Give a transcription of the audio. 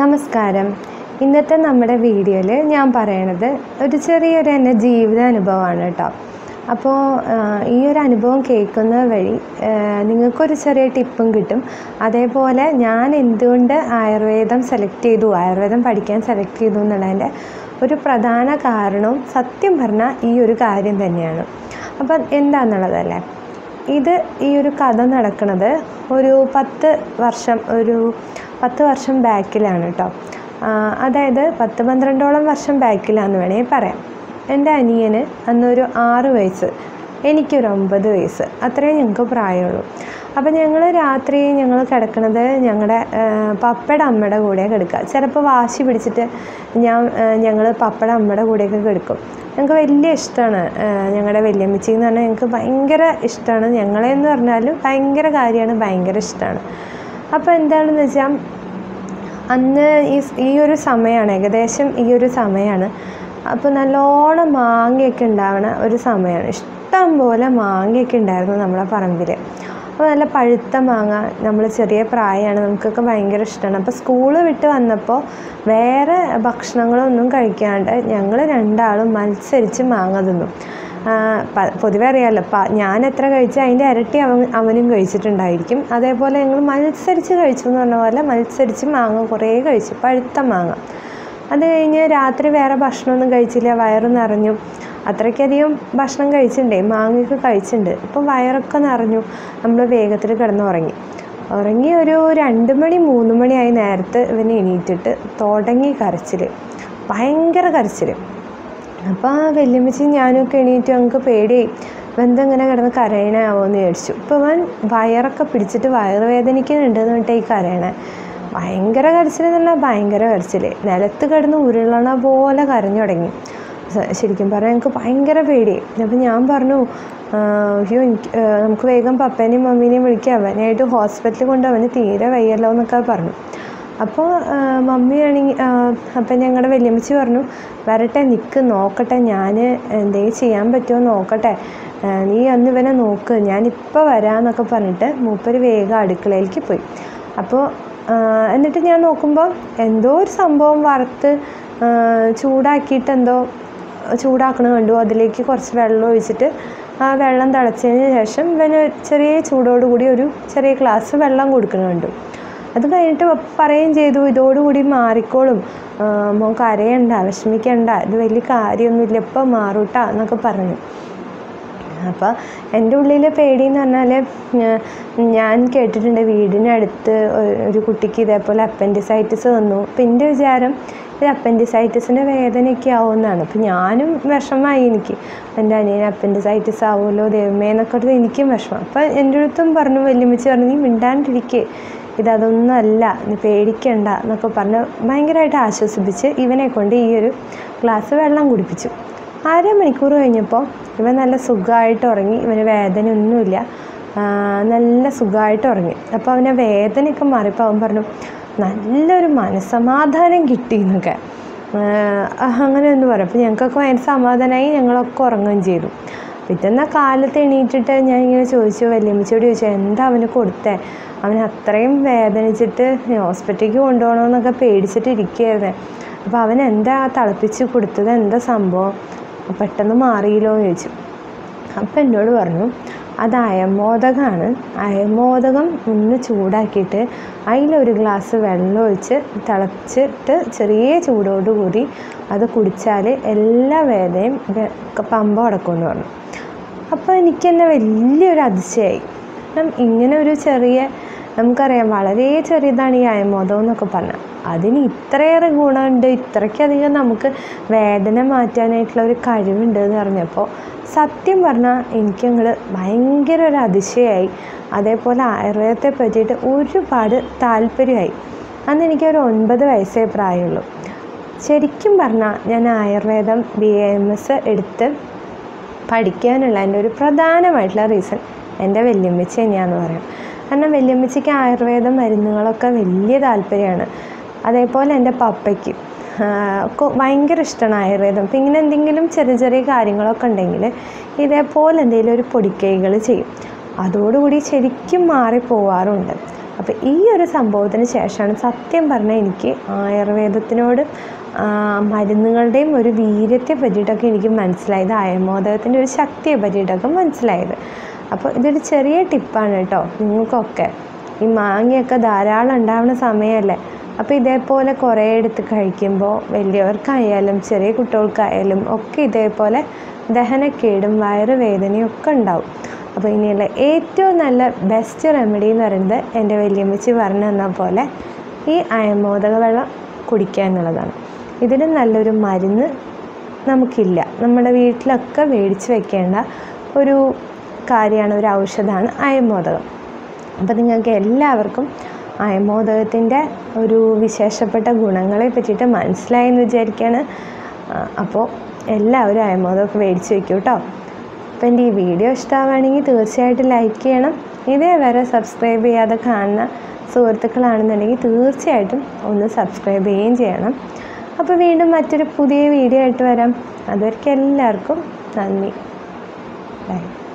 നമസ്കാരം ഇന്നത്തെ നമ്മുടെ വീഡിയോയിൽ ഞാൻ പറയണത് ഒരു ചെറിയൊരു എൻ്റെ ജീവിതാനുഭവമാണ് കേട്ടോ അപ്പോൾ ഈ ഒരു അനുഭവം കേൾക്കുന്ന വഴി ആ, നിങ്ങൾക്കൊരു ചെറിയ ടിപ്പും കിട്ടും അതേപോലെ ഞാൻ എന്തുകൊണ്ട് ആയുർവേദം സെലക്ട് ചെയ്തു ആയുർവേദം പഠിക്കാൻ സെലക്ട് ചെയ്തു എന്നുള്ളതിൻ്റെ ഒരു പ്രധാന കാരണവും സത്യം പറഞ്ഞാൽ ഈ ഒരു കാര്യം തന്നെയാണ് അപ്പം എന്താണെന്നുള്ളതല്ലേ ഇത് ഈ ഒരു കഥ നടക്കുന്നത് ഒരു പത്ത് വർഷം ഒരു പത്ത് വർഷം ബാക്കിലാണ് കേട്ടോ ആ, അതായത് പത്ത് പന്ത്രണ്ടോളം വർഷം ബാക്കിലാന്ന് വേണമെങ്കിൽ പറയാം എൻ്റെ അനിയന് അന്നൊരു ആറ് വയസ്സ് എനിക്കൊരു ഒമ്പത് വയസ്സ് അത്രയും ഞങ്ങൾക്ക് പ്രായമുള്ളൂ അപ്പം ഞങ്ങൾ രാത്രി ഞങ്ങൾ കിടക്കുന്നത് ഞങ്ങളുടെ പപ്പയുടെ അമ്മയുടെ കൂടെ കിടക്കുക ചിലപ്പോൾ വാശി പിടിച്ചിട്ട് ഞാൻ ഞങ്ങൾ പപ്പയുടെ അമ്മയുടെ കൂടെയൊക്കെ കിടക്കും ഞങ്ങൾക്ക് വലിയ ഇഷ്ടമാണ് ഞങ്ങളുടെ വല്യമ്മച്ചി എന്ന് പറഞ്ഞാൽ ഞങ്ങൾക്ക് ഭയങ്കര ഇഷ്ടമാണ് ഞങ്ങളെന്ന് പറഞ്ഞാലും ഭയങ്കര കാര്യമാണ് ഭയങ്കര ഇഷ്ടമാണ് അപ്പോൾ എന്താണെന്ന് വെച്ചാൽ അന്ന് ഈ സ് ഈ ഒരു സമയമാണ് ഏകദേശം ഈ ഒരു സമയമാണ് അപ്പോൾ നല്ലോണം മാങ്ങയൊക്കെ ഉണ്ടാവണ ഒരു സമയമാണ് ഇഷ്ടം പോലെ മാങ്ങയൊക്കെ ഉണ്ടായിരുന്നു നമ്മളെ പറമ്പിൽ അപ്പോൾ നല്ല പഴുത്ത മാങ്ങ നമ്മൾ ചെറിയ പ്രായമാണ് നമുക്കൊക്കെ ഭയങ്കര ഇഷ്ടമാണ് അപ്പോൾ സ്കൂൾ വിട്ട് വന്നപ്പോൾ വേറെ ഭക്ഷണങ്ങളൊന്നും കഴിക്കാണ്ട് ഞങ്ങൾ രണ്ടാളും മത്സരിച്ച് മാങ്ങ തിന്നു ആ, പ- പൊതുവെ അറിയാമല്ലോ പ ഞാൻ എത്ര കഴിച്ചു അതിൻ്റെ ഇരട്ടി അവൻ അവനും കഴിച്ചിട്ടുണ്ടായിരിക്കും അതേപോലെ ഞങ്ങൾ മത്സരിച്ച് കഴിച്ചു എന്ന് പറഞ്ഞ പോലെ മത്സരിച്ച് മാങ്ങ കുറേ കഴിച്ചു പഴുത്ത മാങ്ങ അത് കഴിഞ്ഞ് രാത്രി വേറെ ഭക്ഷണമൊന്നും കഴിച്ചില്ല വയറ് നിറഞ്ഞു അത്രയ്ക്കധികം ഭക്ഷണം കഴിച്ചിട്ടുണ്ടേ മാങ്ങയൊക്കെ കഴിച്ചിട്ടുണ്ട് അപ്പം വയറൊക്കെ നിറഞ്ഞു നമ്മൾ വേഗത്തിൽ കിടന്ന് ഉറങ്ങി ഉറങ്ങി ഒരു രണ്ട് മണി മൂന്ന് മണിയായി നേരത്ത് ഇവന് എണീറ്റിട്ട് തുടങ്ങി കരച്ചിൽ ഭയങ്കര കരച്ചിൽ അപ്പോൾ ആ വല്യമ്മച്ചി ഞാനൊക്കെ എണീറ്റ് ഞങ്ങൾക്ക് പേടിയായി ഇവൻ എന്തെങ്ങനെ കിടന്ന് കരയണാവോ എന്ന് വിചാരിച്ചു ഇപ്പോൾ അവൻ വയറൊക്കെ പിടിച്ചിട്ട് വയറ് വേദനിക്കുന്നുണ്ട് എന്ന് പറഞ്ഞിട്ട് ഈ കരയണേ ഭയങ്കര കരച്ചിൽ എന്നല്ല ഭയങ്കര കരച്ചിൽ നിലത്ത് കിടന്ന് ഉരുളണ പോലെ കരഞ്ഞു തുടങ്ങി സ- ശരിക്കും പറഞ്ഞാൽ എനിക്ക് ഭയങ്കര പേടിയായി അപ്പം ഞാൻ പറഞ്ഞു "ആ, അയ്യോ എനിക്ക് ആ, നമുക്ക് വേഗം പപ്പേനെയും മമ്മീനെയും വിളിക്കാം അവനായിട്ട് ഹോസ്പിറ്റലിൽ കൊണ്ട് അവന് തീരെ വയ്യല്ലോ എന്നൊക്കെ പറഞ്ഞു അപ്പോൾ മമ്മിയാണെങ്കിൽ അപ്പം ഞങ്ങളുടെ വല്യമ്മച്ചി പറഞ്ഞു വരട്ടെ നിൽക്ക് നോക്കട്ടെ ഞാൻ എന്തെങ്കിലും ചെയ്യാൻ പറ്റുമോ നോക്കട്ടെ ആ, നീ അന്ന് ഇവനെ നോക്ക് ഞാനിപ്പോൾ വരാമെന്നൊക്കെ പറഞ്ഞിട്ട് മൂപ്പര് വേഗം അടുക്കളയിലേക്ക് പോയി അപ്പോൾ എന്നിട്ട് ഞാൻ നോക്കുമ്പോൾ എന്തോ ഒരു സംഭവം വറുത്ത് ആ, ചൂടാക്കിയിട്ട് എന്തോ ചൂടാക്കണ കണ്ടു അതിലേക്ക് കുറച്ച് വെള്ളം ഒഴിച്ചിട്ട് ആ വെള്ളം തിളച്ചതിന് ശേഷം ഇവന് ചെറിയ ചൂടോടുകൂടി ഒരു ചെറിയ ഗ്ലാസ് വെള്ളം കൊടുക്കണ കണ്ടു അത് കഴിഞ്ഞിട്ട് പപ്പ പറയുകയും ചെയ്തു ഇതോടുകൂടി മാറിക്കോളും ആ, മോൻ കരയണ്ട വിഷമിക്കണ്ട ഇത് വലിയ കാര്യമൊന്നുമില്ല ഇപ്പം മാറൂട്ടാ എന്നൊക്കെ പറഞ്ഞു അപ്പോൾ എൻ്റെ ഉള്ളിലെ പേടി എന്ന് പറഞ്ഞാൽ ഞാൻ കേട്ടിട്ടുണ്ട് വീടിനടുത്ത് ഒരു- ഒരു കുട്ടിക്ക് ഇതേപോലെ അപ്പൻഡിസൈറ്റിസ് വന്നു അപ്പം എൻ്റെ വിചാരം ഇത് അപ്പൻഡിസൈറ്റിസിൻ്റെ വേദനയൊക്കെ ആവുമെന്നാണ് അപ്പം ഞാനും വിഷമമായി എനിക്ക് എൻ്റെ അനിയന് അപ്പൻഡിസൈറ്റിസ് ആവുമല്ലോ ദൈവമേ എന്നൊക്കെ ഓർത്ത് എനിക്കും വിഷമം അപ്പം എൻ്റെ അടുത്തും പറഞ്ഞു വല്യമ്മച്ചി പറഞ്ഞു നീ മിണ്ടാണ്ടിരിക്കേ ഇതതൊന്നും അല്ല നീ പേടിക്കണ്ട എന്നൊക്കെ പറഞ്ഞ് ഭയങ്കരമായിട്ട് ആശ്വസിപ്പിച്ച് ഇവനെ കൊണ്ട് ഈ ഒരു ഗ്ലാസ് വെള്ളം കുടിപ്പിച്ചു അരമണിക്കൂർ കഴിഞ്ഞപ്പോൾ ഇവൻ നല്ല സുഖമായിട്ട് ഉറങ്ങി ഇവന് വേദനയൊന്നുമില്ല ആ, നല്ല സുഖമായിട്ട് ഉറങ്ങി അപ്പോൾ അവൻ്റെ വേദനയൊക്കെ മാറിയപ്പോൾ അവൻ പറഞ്ഞു നല്ലൊരു മനസ്സമാധാനം കിട്ടി എന്നൊക്കെ ആ, അങ്ങനെ ഒന്ന് പറയും അപ്പോൾ ഞങ്ങൾക്കൊക്കെ ഭയങ്കര സമാധാനമായി ഞങ്ങളൊക്കെ ഉറങ്ങുകയും ചെയ്തു പിറ്റേന്ന കാലത്ത് എണീറ്റിട്ട് ഞാൻ ഇങ്ങനെ ചോദിച്ചു വല്യമ്മച്ചിയോട് ചോദിച്ചു എന്താ അവന് കൊടുത്തേ അവൻ അത്രയും വേദനിച്ചിട്ട് ഹോസ്പിറ്റലിലേക്ക് കൊണ്ടുപോകണമെന്നൊക്കെ പേടിച്ചിട്ട് ഇരിക്കുകയായിരുന്നേ അപ്പോൾ അവൻ എന്താ തിളപ്പിച്ച് കൊടുത്തത് എന്താ സംഭവം പെട്ടെന്ന് മാറിയില്ലോ എന്ന് ചോദിച്ചു അപ്പം എന്നോട് പറഞ്ഞു അത് അയമോദകമാണ് അയമോദകം ഒന്ന് ചൂടാക്കിയിട്ട് അതിലൊരു ഗ്ലാസ് വെള്ളം ഒഴിച്ച് തിളച്ചിട്ട് ചെറിയ ചൂടോടുകൂടി അത് കുടിച്ചാൽ എല്ലാ വേദനയും വെ- പമ്പ അടക്കുമെന്ന് പറഞ്ഞു അപ്പോൾ എനിക്ക് തന്നെ വലിയൊരു അതിശയമായി കാരണം ഇങ്ങനെ ഒരു ചെറിയ നമുക്കറിയാം വളരെ ചെറിയതാണ് ഈ അയമോദം എന്നൊക്കെ പറഞ്ഞാൽ അതിന് ഇത്രയേറെ ഗുണമുണ്ട് ഇത്രയ്ക്കധികം നമുക്ക് വേദന മാറ്റാനായിട്ടുള്ള ഒരു കഴിവുണ്ട് എന്ന് പറഞ്ഞപ്പോൾ സത്യം പറഞ്ഞാൽ എനിക്കങ്ങോട്ട് ഭയങ്കര ഒരു അതിശയമായി അതേപോലെ ആയുർവേദത്തെ പറ്റിയിട്ട് ഒരുപാട് താല്പര്യമായി അന്ന് എനിക്കൊരു ഒൻപത് വയസ്സേ പ്രായമുള്ളൂ ശരിക്കും പറഞ്ഞാൽ ഞാൻ ആയുർവേദം ബി എം എസ് എടുത്ത് പഠിക്കാനുള്ള എൻ്റെ ഒരു പ്രധാനമായിട്ടുള്ള റീസൺ എൻ്റെ വല്യമ്മച്ചി തന്നെയാണെന്ന് പറയാം കാരണം വല്യമ്മച്ചിക്ക് ആയുർവേദ മരുന്നുകളൊക്കെ വലിയ താല്പര്യമാണ് അതേപോലെ എൻ്റെ പപ്പയ്ക്ക് ഒക്കെ ഭയങ്കര ഇഷ്ടമാണ് ആയുർവേദം അപ്പം ഇങ്ങനെ എന്തെങ്കിലും ചെറിയ ചെറിയ കാര്യങ്ങളൊക്കെ ഉണ്ടെങ്കിൽ ഇതേപോലെ എന്തെങ്കിലും ഒരു പൊടിക്കൈകൾ ചെയ്യും അതോടുകൂടി ശരിക്കും മാറിപ്പോവാറുണ്ട് അപ്പോൾ ഈ ഒരു സംഭവത്തിന് ശേഷമാണ് സത്യം പറഞ്ഞാൽ എനിക്ക് ആയുർവേദത്തിനോട് ആ, മരുന്നുകളുടെയും ഒരു വീര്യത്തെ പറ്റിയിട്ടൊക്കെ എനിക്ക് മനസ്സിലായത് അയമോദകത്തിൻ്റെ ഒരു ശക്തിയെ പറ്റിയിട്ടൊക്കെ മനസ്സിലായത് അപ്പോൾ ഇതൊരു ചെറിയ ടിപ്പാണ് കേട്ടോ നിങ്ങൾക്കൊക്കെ ഈ മാങ്ങയൊക്കെ ധാരാളം ഉണ്ടാവുന്ന സമയമല്ലേ അപ്പോൾ ഇതേപോലെ കുറേ എടുത്ത് കഴിക്കുമ്പോൾ വലിയവർക്കായാലും ചെറിയ കുട്ടികൾക്കായാലും ഒക്കെ ഇതേപോലെ ദഹനക്കേടും വയറുവേദനയും ഒക്കെ ഉണ്ടാവും അപ്പോൾ ഇനിയുള്ള ഏറ്റവും നല്ല ബെസ്റ്റ് റെമഡി എന്ന് പറയുന്നത് എൻ്റെ വലിയമ്മച്ചി പറഞ്ഞു തന്ന പോലെ ഈ അയമോദക വെള്ളം കുടിക്കുക എന്നുള്ളതാണ് ഇതിന് നല്ലൊരു മരുന്ന് നമുക്കില്ല നമ്മുടെ വീട്ടിലൊക്കെ മേടിച്ച് വെക്കേണ്ട ഒരു കാര്യമാണ് ഒരു ഔഷധമാണ് അയമോദകം അപ്പോൾ നിങ്ങൾക്ക് എല്ലാവർക്കും അയമോദകത്തിൻ്റെ ഒരു വിശേഷപ്പെട്ട ഗുണങ്ങളെ പറ്റിയിട്ട് മനസ്സിലായി എന്ന് വിചാരിക്കുകയാണ് ആ, അപ്പോൾ എല്ലാവരും അയമോദകമൊക്കെ മേടിച്ച് വെക്കൂ കേട്ടോ അപ്പോൾ എൻ്റെ ഈ വീഡിയോ ഇഷ്ടമാവുകയാണെങ്കിൽ തീർച്ചയായിട്ടും ലൈക്ക് ചെയ്യണം ഇതേവരെ സബ്സ്ക്രൈബ് ചെയ്യാതെ കാണുന്ന സുഹൃത്തുക്കളാണെന്നുണ്ടെങ്കിൽ തീർച്ചയായിട്ടും ഒന്ന് സബ്സ്ക്രൈബ് ചെയ്യുകയും ചെയ്യണം അപ്പോൾ വീണ്ടും മറ്റൊരു പുതിയ വീഡിയോ ആയിട്ട് വരാം അതുവരെയ്ക്കും എല്ലാവർക്കും നന്ദി ബൈ